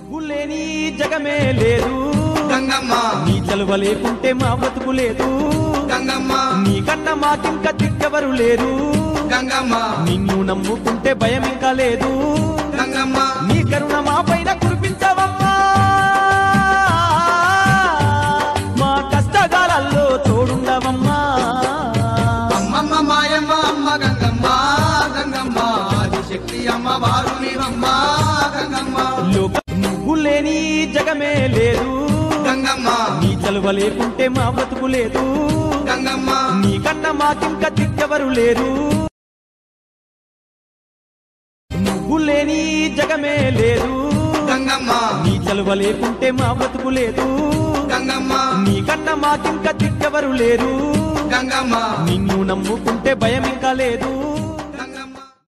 నువ్వు లేని జగమే లేదు గంగమ్మ నీ చలువ లేకుంటే మా బతుకు లేదు గంగమ్మ నీకన్నా మాకింక దిక్కెవరు లేరు గంగమ్మ నిన్ను నమ్ముకుంటే భయం ఇంకా లేదు గంగమ్మ నీ కరుణ మా పైన కురిపించవమ్మా మా కష్టకాలాల్లో తోడుండవమ్మా అమ్మమ్మ మాయమ్మ అమ్మ గంగమ్మ గంగమ్మ ఆదిశక్తి అమ్మ వారు నీవమ్మ గంగమ్మ లోక నువ్వు లేని జగమే లేదు గంగమ్మ నీ చలువ లేకుంటే మా బతుకు లేదు గంగమ్మ నీకన్నా మాకింక దిక్కెవరు లేరు నువ్వు లేని జగమే లేదు గంగమ్మ నీ చలువ లేకుంటే మా బతుకు లేదు గంగమ్మ నీకన్నా మాకింక దిక్కెవరు లేరు గంగమ్మ నిన్ను నమ్ముకుంటే భయం ఇంకా లేదు